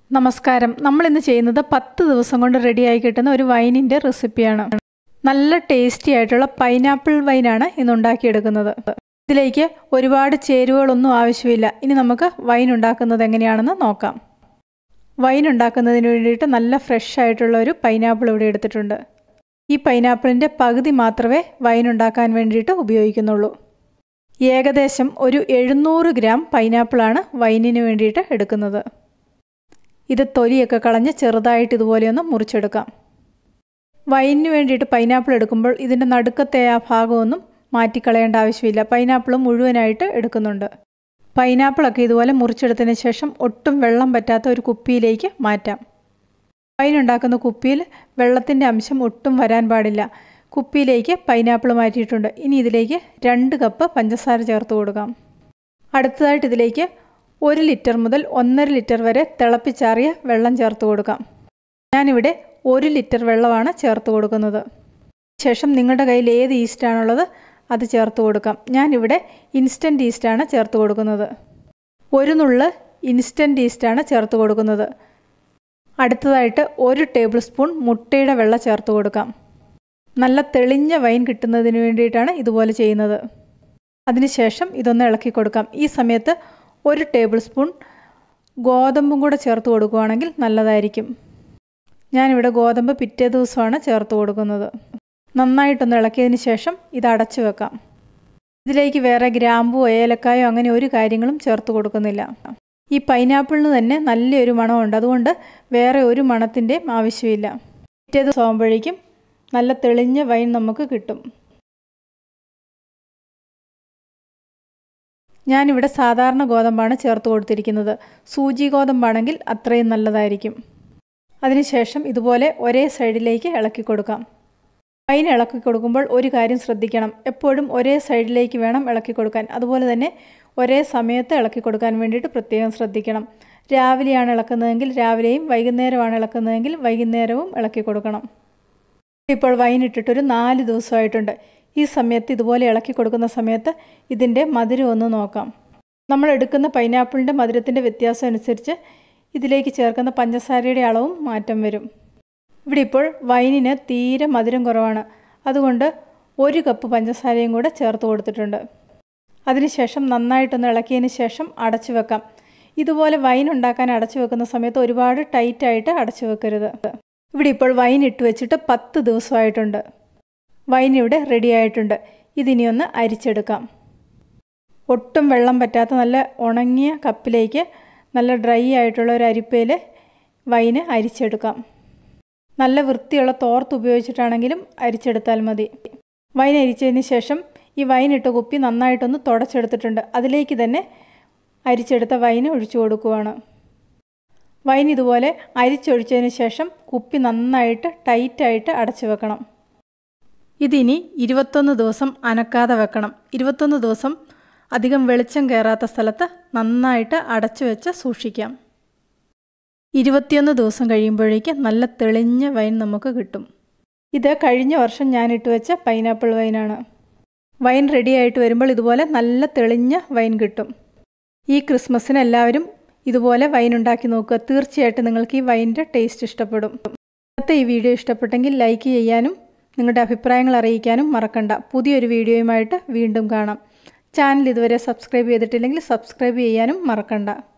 നമസ്കാരം നമ്മൾ ഇന്ന് ചെയ്യുന്നത് പത്ത് ദിവസം കൊണ്ട് റെഡിയായി കിട്ടുന്ന ഒരു വൈനിൻ്റെ റെസിപ്പിയാണ് നല്ല ടേസ്റ്റി ആയിട്ടുള്ള പൈനാപ്പിൾ വൈനാണ് ഇന്ന് ഉണ്ടാക്കിയെടുക്കുന്നത് ഇതിലേക്ക് ഒരുപാട് ചേരുവകളൊന്നും ആവശ്യമില്ല ഇനി നമുക്ക് വൈൻ ഉണ്ടാക്കുന്നത് എങ്ങനെയാണെന്ന് നോക്കാം വൈൻ ഉണ്ടാക്കുന്നതിന് വേണ്ടിയിട്ട് നല്ല ഫ്രഷ് ആയിട്ടുള്ള ഒരു പൈനാപ്പിൾ ഇവിടെ എടുത്തിട്ടുണ്ട് ഈ പൈനാപ്പിളിൻ്റെ പകുതി മാത്രമേ വൈൻ ഉണ്ടാക്കാൻ വേണ്ടിയിട്ട് ഉപയോഗിക്കുന്നുള്ളൂ ഏകദേശം ഒരു എഴുന്നൂറ് ഗ്രാം പൈനാപ്പിളാണ് വൈനിന് വേണ്ടിയിട്ട് എടുക്കുന്നത് ഇത് തൊലിയൊക്കെ കളഞ്ഞ് ചെറുതായിട്ട് ഇതുപോലെയൊന്ന് മുറിച്ചെടുക്കാം വൈനിന് വേണ്ടിയിട്ട് പൈനാപ്പിൾ എടുക്കുമ്പോൾ ഇതിൻ്റെ നടുക്കത്തെ ആ ഭാഗമൊന്നും മാറ്റിക്കളയേണ്ട ആവശ്യമില്ല പൈനാപ്പിൾ മുഴുവനായിട്ട് എടുക്കുന്നുണ്ട് പൈനാപ്പിളൊക്കെ ഇതുപോലെ മുറിച്ചെടുത്തതിന് ശേഷം ഒട്ടും വെള്ളം പറ്റാത്ത ഒരു കുപ്പിയിലേക്ക് മാറ്റാം വൈൻ ഉണ്ടാക്കുന്ന കുപ്പിയിൽ വെള്ളത്തിൻ്റെ അംശം ഒട്ടും വരാൻ പാടില്ല കുപ്പിയിലേക്ക് പൈനാപ്പിൾ മാറ്റിയിട്ടുണ്ട് ഇനി ഇതിലേക്ക് രണ്ട് കപ്പ് പഞ്ചസാര ചേർത്ത് കൊടുക്കാം അടുത്തതായിട്ട് ഇതിലേക്ക് ഒരു ലിറ്റർ മുതൽ ഒന്നര ലിറ്റർ വരെ തിളപ്പിച്ചാറിയ വെള്ളം ചേർത്ത് കൊടുക്കാം ഞാനിവിടെ ഒരു ലിറ്റർ വെള്ളമാണ് ചേർത്ത് കൊടുക്കുന്നത് ശേഷം നിങ്ങളുടെ കയ്യിൽ ഏത് ഈസ്റ്റാണുള്ളത് അത് ചേർത്ത് കൊടുക്കാം ഞാനിവിടെ ഇൻസ്റ്റൻറ്റ് ഈസ്റ്റാണ് ചേർത്ത് കൊടുക്കുന്നത് ഒരു നുള്ള് ഇൻസ്റ്റൻറ്റ് ഈസ്റ്റാണ് ചേർത്ത് കൊടുക്കുന്നത് അടുത്തതായിട്ട് ഒരു ടേബിൾ സ്പൂൺ മുട്ടയുടെ വെള്ളം ചേർത്ത് കൊടുക്കാം നല്ല തെളിഞ്ഞ വൈൻ കിട്ടുന്നതിന് വേണ്ടിയിട്ടാണ് ഇതുപോലെ ചെയ്യുന്നത് അതിനുശേഷം ഇതൊന്ന് ഇളക്കി കൊടുക്കാം ഈ സമയത്ത് ഒരു ടേബിൾ സ്പൂൺ ഗോതമ്പും കൂടെ ചേർത്ത് കൊടുക്കുകയാണെങ്കിൽ നല്ലതായിരിക്കും ഞാനിവിടെ ഗോതമ്പ് പിറ്റേ ദിവസമാണ് ചേർത്ത് കൊടുക്കുന്നത് നന്നായിട്ടൊന്ന് ഇളക്കിയതിന് ശേഷം ഇത് അടച്ചു വെക്കാം ഇതിലേക്ക് വേറെ ഗ്രാമ്പോ ഏലക്കായോ അങ്ങനെ ഒരു കാര്യങ്ങളും ചേർത്ത് കൊടുക്കുന്നില്ല ഈ പൈനാപ്പിളിന് തന്നെ നല്ലൊരു മണമുണ്ട് അതുകൊണ്ട് വേറെ ഒരു മണത്തിൻ്റെയും ആവശ്യമില്ല പിറ്റേ ദിവസം ആകുമ്പോഴേക്കും നല്ല തെളിഞ്ഞ വൈൻ നമുക്ക് കിട്ടും ഞാനിവിടെ സാധാരണ ഗോതമ്പാണ് ചേർത്ത് കൊടുത്തിരിക്കുന്നത് സൂചി ഗോതമ്പാണെങ്കിൽ അത്രയും നല്ലതായിരിക്കും അതിനുശേഷം ഇതുപോലെ ഒരേ സൈഡിലേക്ക് ഇളക്കി കൊടുക്കാം വൈൻ ഇളക്കി കൊടുക്കുമ്പോൾ ഒരു കാര്യം ശ്രദ്ധിക്കണം എപ്പോഴും ഒരേ സൈഡിലേക്ക് വേണം ഇളക്കി കൊടുക്കാൻ അതുപോലെ തന്നെ ഒരേ സമയത്ത് ഇളക്കി കൊടുക്കാൻ വേണ്ടിയിട്ട് പ്രത്യേകം ശ്രദ്ധിക്കണം രാവിലെയാണ് ഇളക്കുന്നതെങ്കിൽ രാവിലെയും വൈകുന്നേരമാണ് ഇളക്കുന്നതെങ്കിൽ വൈകുന്നേരവും ഇളക്കി കൊടുക്കണം ഇപ്പോൾ വൈൻ ഇട്ടിട്ടൊരു നാല് ദിവസമായിട്ടുണ്ട് ഈ സമയത്ത് ഇതുപോലെ ഇളക്കി കൊടുക്കുന്ന സമയത്ത് ഇതിൻ്റെ മധുരം ഒന്ന് നോക്കാം നമ്മൾ എടുക്കുന്ന പൈനാപ്പിളിൻ്റെ മധുരത്തിൻ്റെ വ്യത്യാസം അനുസരിച്ച് ഇതിലേക്ക് ചേർക്കുന്ന പഞ്ചസാരയുടെ അളവും മാറ്റം വരും ഇവിടെ ഇപ്പോൾ വൈനിന് തീരെ മധുരം കുറവാണ് അതുകൊണ്ട് ഒരു കപ്പ് പഞ്ചസാരയും കൂടെ ചേർത്ത് കൊടുത്തിട്ടുണ്ട് അതിനുശേഷം നന്നായിട്ടൊന്ന് ഇളക്കിയതിന് ശേഷം അടച്ചു വെക്കാം ഇതുപോലെ വൈൻ ഉണ്ടാക്കാൻ അടച്ചു വെക്കുന്ന സമയത്ത് ഒരുപാട് ടൈറ്റായിട്ട് അടച്ചു വെക്കരുത് ഇവിടെ ഇപ്പോൾ വൈൻ ഇട്ട് വെച്ചിട്ട് പത്ത് ദിവസമായിട്ടുണ്ട് വൈൻ ഇവിടെ റെഡി ആയിട്ടുണ്ട് ഇതിനി ഒന്ന് അരിച്ചെടുക്കാം ഒട്ടും വെള്ളം പറ്റാത്ത നല്ല ഉണങ്ങിയ കപ്പിലേക്ക് നല്ല ഡ്രൈ ആയിട്ടുള്ള ഒരു അരിപ്പയിൽ വൈന് അരിച്ചെടുക്കാം നല്ല വൃത്തിയുള്ള തോർത്ത് ഉപയോഗിച്ചിട്ടാണെങ്കിലും അരിച്ചെടുത്താൽ മതി വൈൻ അരിച്ചതിന് ശേഷം ഈ വൈൻ ഇട്ട കുപ്പി നന്നായിട്ടൊന്ന് തുടച്ചെടുത്തിട്ടുണ്ട് അതിലേക്ക് തന്നെ അരിച്ചെടുത്ത വൈന് ഒഴിച്ചു കൊടുക്കുവാണ് വൈൻ ഇതുപോലെ അരിച്ചൊഴിച്ചതിന് ശേഷം കുപ്പി നന്നായിട്ട് ടൈറ്റായിട്ട് അടച്ചു വെക്കണം ഇതിനി ഇരുപത്തൊന്ന് ദിവസം അനക്കാതെ വെക്കണം ഇരുപത്തൊന്ന് ദിവസം അധികം വെളിച്ചം കയറാത്ത സ്ഥലത്ത് നന്നായിട്ട് അടച്ചു വെച്ച് സൂക്ഷിക്കാം ഇരുപത്തിയൊന്ന് ദിവസം കഴിയുമ്പോഴേക്ക് നല്ല തെളിഞ്ഞ വൈൻ നമുക്ക് കിട്ടും ഇത് കഴിഞ്ഞ വർഷം ഞാൻ ഇട്ട് വെച്ച പൈനാപ്പിൾ വൈനാണ് വൈൻ റെഡി ആയിട്ട് വരുമ്പോൾ ഇതുപോലെ നല്ല തെളിഞ്ഞ വൈൻ കിട്ടും ഈ ക്രിസ്മസിന് എല്ലാവരും ഇതുപോലെ വൈൻ ഉണ്ടാക്കി നോക്കുക തീർച്ചയായിട്ടും നിങ്ങൾക്ക് ഈ വൈൻ്റെ ടേസ്റ്റ് ഇഷ്ടപ്പെടും ഇന്നത്തെ ഈ വീഡിയോ ഇഷ്ടപ്പെട്ടെങ്കിൽ ലൈക്ക് ചെയ്യാനും നിങ്ങളുടെ അഭിപ്രായങ്ങൾ അറിയിക്കാനും മറക്കണ്ട പുതിയൊരു വീഡിയോയുമായിട്ട് വീണ്ടും കാണാം ചാനൽ ഇതുവരെ സബ്സ്ക്രൈബ് ചെയ്തിട്ടില്ലെങ്കിൽ സബ്സ്ക്രൈബ് ചെയ്യാനും മറക്കണ്ട